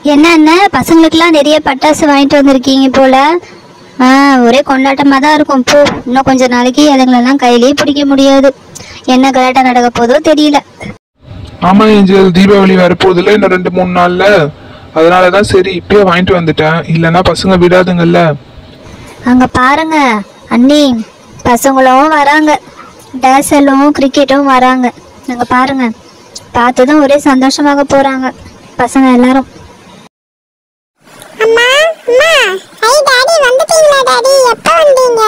என்ன என்ன பசங்களுக்கெல்லாம் நிறைய பட்டாசு வாங்கிட்டு வந்திருக்கீங்க போல ஆ ஒரே கொண்டாட்டமாக தான் இருக்கும் போ இன்னும் கொஞ்ச நாளைக்கு அதுங்களெல்லாம் கையிலேயே பிடிக்க முடியாது என்ன கலாட்டம் நடக்க போதோ தெரியல ஆமா ஏஞ்சல் தீபாவளி வரப்போகுதுல இன்னும் ரெண்டு மூணு நாள்ல அதனாலதான் சரி இப்பயே வாங்கிட்டு வந்துட்டேன் இல்லைன்னா பசங்க விடாதுங்கல்ல அங்கே பாருங்க அண்ணி பசங்களும் வராங்க டேசலும் கிரிக்கெட்டும் வராங்க அங்கே பாருங்க பார்த்ததும் ஒரே சந்தோஷமாக போகிறாங்க பசங்க எல்லாரும் அம்மா அம்மா ஐ டாடி வந்துட்டீங்களா டாடி எப்போ வந்தீங்க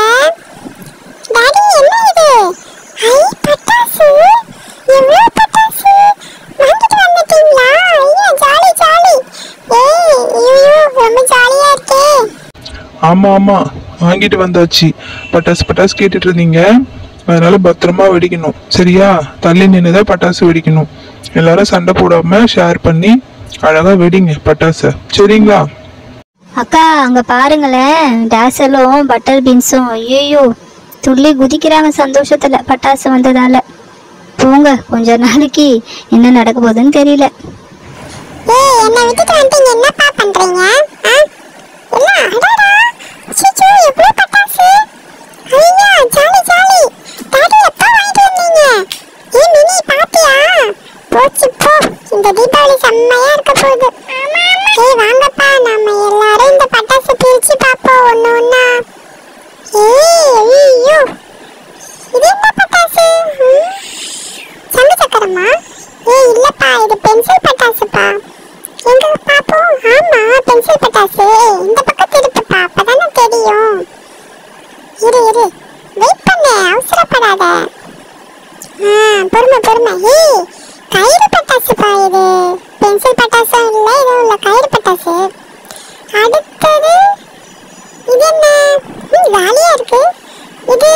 டாடி என்ன இது ஐ பட்டாசு எவ்வளோ பட்டாசு வாங்கிட்டு வந்துட்டீங்களா ஐயா ஜாலி ஜாலி ஏய் ஐயோ ரொம்ப ஜாலியா இருக்கே ஆமா ஆமா வாங்கிட்டு வந்தாச்சு பட்டாசு பட்டாசு கேட்டுட்டு இருந்தீங்க அதனால பத்திரமா வெடிக்கணும் சரியா தள்ளி நின்னுதான் பட்டாசு வெடிக்கணும் எல்லாரும் சண்டை போடாம ஷேர் பண்ணி அழகா வெடிங்க பட்டாசை சரிங்களா அக்கா அங்கே பாருங்களேன் டேசலும் பட்டர் பீன்ஸும் ஐயோ துள்ளி குதிக்கிறாங்க சந்தோஷத்தில் பட்டாசு வந்ததால போங்க கொஞ்ச நாளைக்கு என்ன நடக்க போகுதுன்னு தெரியல ஏய் என்னை விட்டுட்டு வந்துட்டீங்க என்னப்பா பண்றீங்க ஆ எல்லாம் அடடா சிச்சு எவ்வளோ பட்டாசு ஐயா ஜாலி ஜாலி டாடி எப்போ வாங்கிட்டு வந்தீங்க ஏய் மினி பாத்தியா போச்சு போ இந்த தீபாவளி செம்மையா இருக்க போகுது ஏய் வாங்கப்பா நாம எல்லாரும் இந்த பட்டாசு பிரிச்சு பார்ப்போம் ஒண்ணு ஒண்ணா ஏய் ஐயோ இது என்ன பட்டாசு ம், சங்கு சக்கரமா ஏய் இல்லப்பா இது பென்சில் பட்டாசுப்பா எங்க பாப்போம் ஆமா பென்சில் பட்டாசு இந்த பக்கம் திருப்புப்பா அப்பதானே தெரியும் இரு இரு வெயிட் பண்ணு அவசரப்படாத ஆ பொறுமை பொறுமை ஏய் கயிறு பட்டாசுப்பா இது பென்சில் பட்டாசும் இல்லை இதுவும் இல்லை கயிறு பட்டாசு அடுத்தது இது என்ன ம் ஜாலியா இருக்கு இது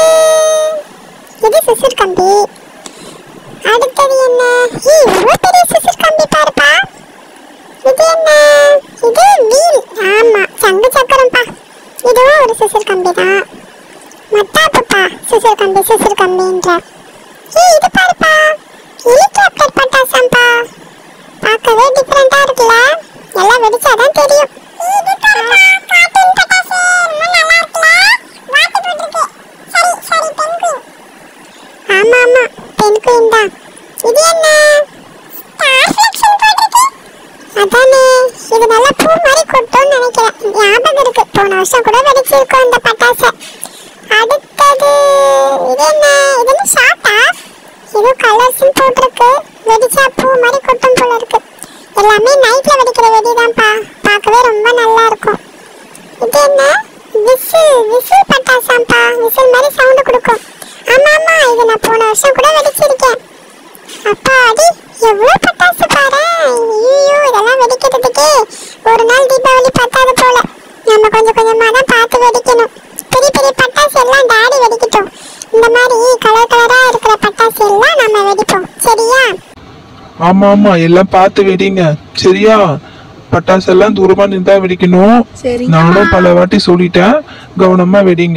இது சிசிர் கம்பி அடுத்தது என்ன ஏய் இவ்வளோ பெரிய சிசிர் கம்பி பாருப்பா இது என்ன இது வீல் ஆமா சங்கு சக்கரம்ப்பா இதுவும் ஒரு சிசிர் கம்பி தான் மத்தாப்புப்பா சிசிர் கம்பி சிசிர் கம்பின்ற ஏய் இது பாருப்பா ஹெலிகாப்டர் பட்டாசாம்பா பார்க்கவே டிஃப்ரெண்டா இருக்குல்ல எல்லாம் வெடிச்சாதான் தெரியும் இது பாருப்பா கார்ட்டூன் பட்டாசு ரொம்ப நல்லா இருக்குல்ல வாட்டு போட்டுருக்கு சரி சரி பென்குயின் ஆமா ஆமா பென்குயின் தான் இது என்ன ஸ்டார் ஃபிளக்ஷன் போட்டிருக்கு அதானே இது நல்லா பூ மாதிரி கொட்டும்னு நினைக்கிறேன் ஞாபகம் இருக்கு போன வருஷம் கூட வெடிச்சிருக்கோம் இந்த பட்டாசை அடுத்தது இது என்ன இது என்ன ஷார்ட்டா ஏதோ கலர்ஸ் போட்டிருக்கு வெடிச்சா பூ மாதிரி கொட்டும் போல இருக்கு எல்லாமே நைட்ல வெடிக்கிற வெடிதான்ப்பா பார்க்கவே ரொம்ப நல்லா இருக்கும் இது என்ன விசில் விசில் பட்டாசாம்ப்பா விசில் மாதிரி சவுண்ட் கொடுக்கும் ஆமா ஆமா இது நான் போன வருஷம் கூட வெடிச்சிருக்கேன் அப்பாடி எவ்வளவு பட்டாசு பாரு ஐயோ இதெல்லாம் வெடிக்கிறதுக்கே ஒரு நாள் தீபாவளி பத்தாது போல நம்ம கொஞ்சம் கொஞ்சமா தான் பார்த்து வெடிக்கணும் பெரிய பெரிய பட்டாசு எல்லாம் டாடி வெடிக்கட்டும் இந்த மாதிரி கலர் கலரா இருக்கிற பட்டாசு எல்லாம் நம்ம வெடிப்போம் சரியா ஆமா ஆமா எல்லாம் பார்த்து வெடிங்க சரியா பட்டாசு எல்லாம் தூரமா நின்றா வெடிக்கணும் நானும் பல வாட்டி சொல்லிட்டேன் கவனமா வெடிங்க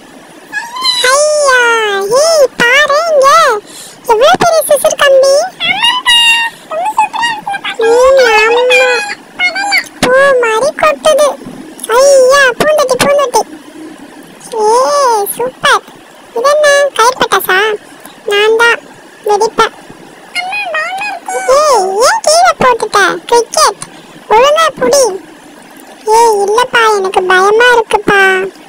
ஐயா ஏய் பாரு இங்க எவ்வளவு பெரிய சிசிர் கம்பி ம், ஆமா. பூ மாதிரி கொட்டுது ஐயா பூந்தட்டி பூந்தட்டி ஏய் சூப்பர் இது என்ன கயிறு பட்டாசா நான் தான் வெடிப்பேன் ஏய் ஏன் கீழே போட்டுட்ட கிரிக்கெட் ஒழுங்கா புடி ஏய் இல்லப்பா எனக்கு பயமா இருக்குப்பா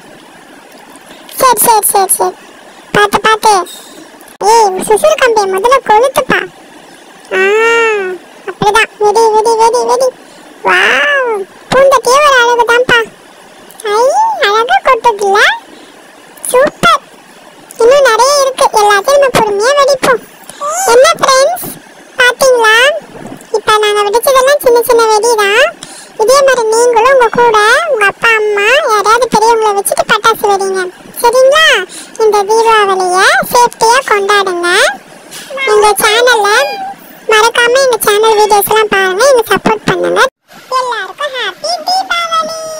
சரி சரி சரி சரி பார்த்து பார்த்து ஏய் சுசில் கம்பியை முதல்ல கொளுத்துப்பா ஆ அப்படிதான் வெடி வெடி வெடி வெடி வாவ் பூந்தட்டியே ஒரு அழகு தான்ப்பா ஐ அழகா கொட்டுதுல்ல சூப்பர் இன்னும் நிறைய இருக்கு எல்லாத்தையும் நம்ம பொறுமையா வெடிப்போம் என்ன ஃப்ரெண்ட்ஸ் பாத்தீங்களா இப்போ நாங்க வெடிச்சதெல்லாம் சின்ன சின்ன வெடி தான் இதே மாதிரி நீங்களும் உங்க கூட உங்க அப்பா அம்மா யாரையாவது பெரியவங்களை வச்சுட்டு பட்டாசு வெடிங்க சரிங்களா இந்த தீபாவளியை சேஃப்டியா கொண்டாடுங்க எங்க சேனல்ல மறக்காம எங்க சேனல் வீடியோஸ் எல்லாம் பாருங்க எங்க சப்போர்ட் பண்ணுங்க எல்லாருக்கும் ஹாப்பி தீபாவளி